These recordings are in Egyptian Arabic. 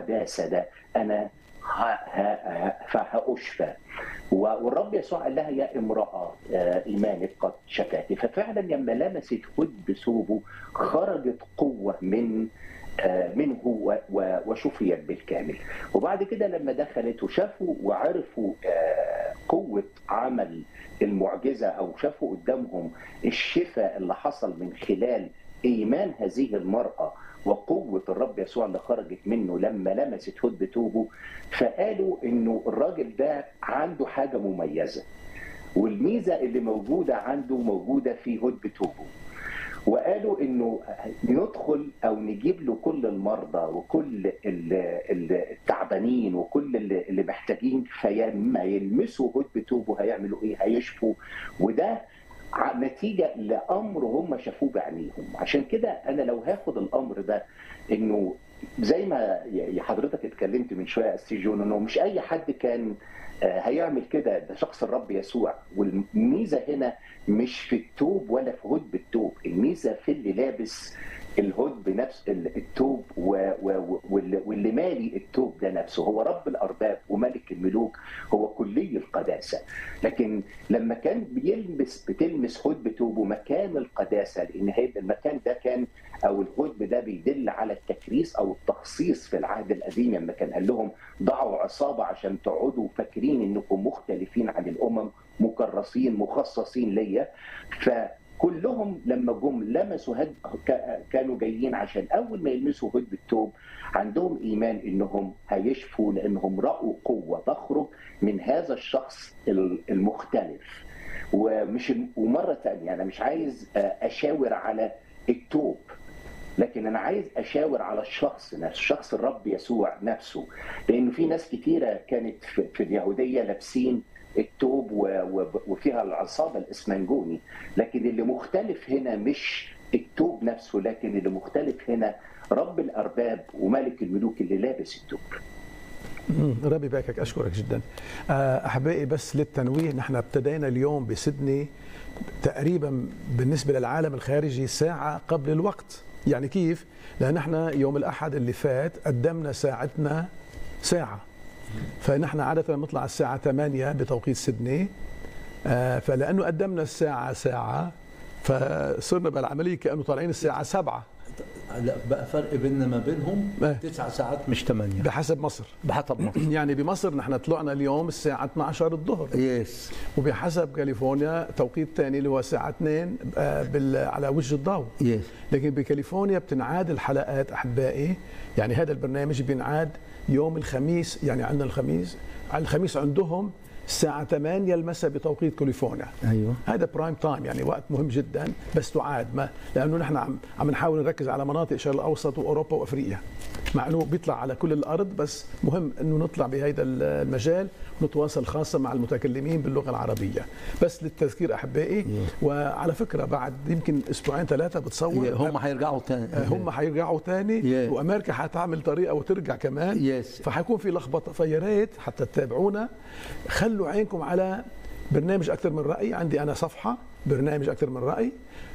القداسه ده انا فهأشفى والرب يسوع قال لها يا امرأة إيمانك قد شفاك ففعلا لما لمست هد بثوبه خرجت قوة من منه وشفيت بالكامل وبعد كده لما دخلت وشافوا وعرفوا قوة عمل المعجزة أو شافوا قدامهم الشفاء اللي حصل من خلال إيمان هذه المرأة وقوة الرب يسوع اللي خرجت منه لما لمست هد بتوبه فقالوا انه الراجل ده عنده حاجة مميزة والميزة اللي موجودة عنده موجودة في هد بتوبه وقالوا انه ندخل او نجيب له كل المرضى وكل التعبانين وكل اللي محتاجين فلما يلمسوا هد بتوبه هيعملوا ايه؟ هيشفوا وده نتيجه لامر هم شافوه بعينيهم عشان كده انا لو هاخد الامر ده انه زي ما حضرتك اتكلمت من شويه استي جون انه مش اي حد كان هيعمل كده ده شخص الرب يسوع والميزه هنا مش في التوب ولا في هد بالتوب الميزه في اللي لابس الهد بنفس التوب واللي مالي التوب ده نفسه هو رب الارباب وملك الملوك هو كلي القداسه لكن لما كان بيلمس بتلمس هد بتوبه مكان القداسه لان هيبقى المكان ده كان او الهد ده بيدل على التكريس او التخصيص في العهد القديم لما كان قال لهم ضعوا عصابه عشان تقعدوا فاكرين انكم مختلفين عن الامم مكرسين مخصصين ليا ف كلهم لما جم لمسوا هد كانوا جايين عشان اول ما يلمسوا هد بالتوب عندهم ايمان انهم هيشفوا لانهم راوا قوه تخرج من هذا الشخص المختلف ومش ومره ثانيه انا مش عايز اشاور على التوب لكن انا عايز اشاور على الشخص نفسه شخص الرب يسوع نفسه لانه في ناس كتيره كانت في اليهوديه لابسين التوب وفيها العصابه الاسمنجوني لكن اللي مختلف هنا مش التوب نفسه لكن اللي مختلف هنا رب الارباب وملك الملوك اللي لابس التوب ربي يباركك اشكرك جدا احبائي بس للتنويه نحن ابتدينا اليوم بسدني تقريبا بالنسبه للعالم الخارجي ساعه قبل الوقت يعني كيف لان احنا يوم الاحد اللي فات قدمنا ساعتنا ساعه فنحن عادة نطلع الساعة 8 بتوقيت سيدني فلأنه قدمنا الساعة ساعة فصرنا بالعملية كأنه طالعين الساعة 7 لا بقى فرق بيننا ما بينهم تسع ساعات مش ثمانية بحسب مصر بحسب مصر يعني بمصر نحن طلعنا اليوم الساعة 12 الظهر يس وبحسب كاليفورنيا توقيت ثاني اللي هو الساعة 2 بال... على وجه الضوء يس لكن بكاليفورنيا بتنعاد الحلقات أحبائي يعني هذا البرنامج بينعاد يوم الخميس يعني عندنا الخميس على الخميس عندهم الساعة 8 المساء بتوقيت كاليفورنيا ايوه هذا برايم تايم يعني وقت مهم جدا بس تعاد ما لانه نحن عم عم نحاول نركز على مناطق الشرق الاوسط واوروبا وافريقيا مع انه بيطلع على كل الارض بس مهم انه نطلع بهذا المجال ونتواصل خاصه مع المتكلمين باللغه العربيه بس للتذكير احبائي وعلى فكره بعد يمكن اسبوعين ثلاثه بتصور هم حيرجعوا تاني هم حيرجعوا تاني Yeah. وامريكا حتعمل طريقه وترجع كمان يس فحيكون في لخبطه فيا ريت حتى تتابعونا خلوا عينكم على برنامج اكثر من راي عندي انا صفحه برنامج اكثر من راي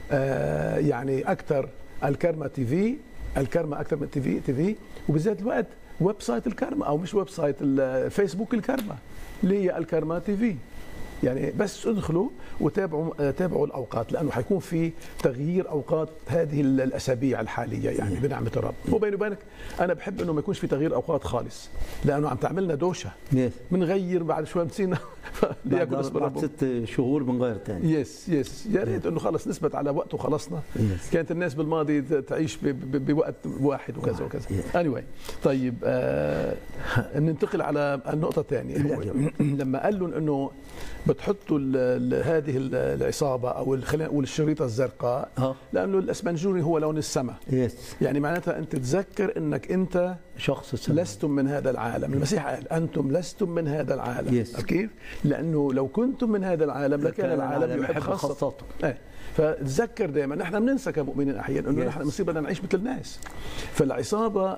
آه يعني اكثر الكرمه تي في الكرمه اكثر من تي في تي في وبذات الوقت ويب سايت الكرمه او مش ويب سايت الفيسبوك الكرمه اللي هي الكرمه تي في يعني بس ادخلوا وتابعوا تابعوا الاوقات لانه حيكون في تغيير اوقات هذه الاسابيع الحاليه يعني بنعمه الرب وبيني وبينك انا بحب انه ما يكونش في تغيير اوقات خالص لانه عم تعملنا دوشه يس بنغير بعد شوي نسينا ليكن اسم بعد الرب ست شهور بنغير تاني يس يس يا ريت انه خلص نثبت على وقت وخلصنا Yes. كانت الناس بالماضي تعيش ب- ب- بوقت واحد وكذا وكذا Yeah. anyway طيب آه ننتقل على النقطه الثانيه هو لما قال لهم انه بتحطوا ال- ال- هذه ال- العصابه او ال- خلينا نقول الشريطه الزرقاء اه لانه الاسمنجوني هو لون السماء يس يعني معناتها انت تذكر انك انت شخص سنة. لستم من هذا العالم المسيح قال انتم لستم من هذا العالم Yes. كيف لانه لو كنتم من هذا العالم لكان العالم يحب خاصته خاصته ايه فتذكر دائما نحن بننسى كمؤمنين احيانا انه Yes. نحن بنصير بدنا نعيش مثل الناس فالعصابه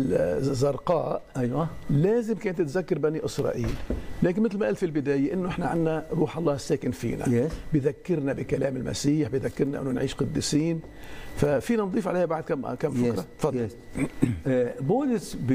الزرقاء ايوه لازم كانت تذكر بني اسرائيل لكن مثل ما قال في البدايه انه احنا عندنا روح الله الساكن فينا Yes. بذكرنا بكلام المسيح بذكرنا انه نعيش قديسين ففينا نضيف عليها بعد كم كم يس فكره تفضل يس آه، بولس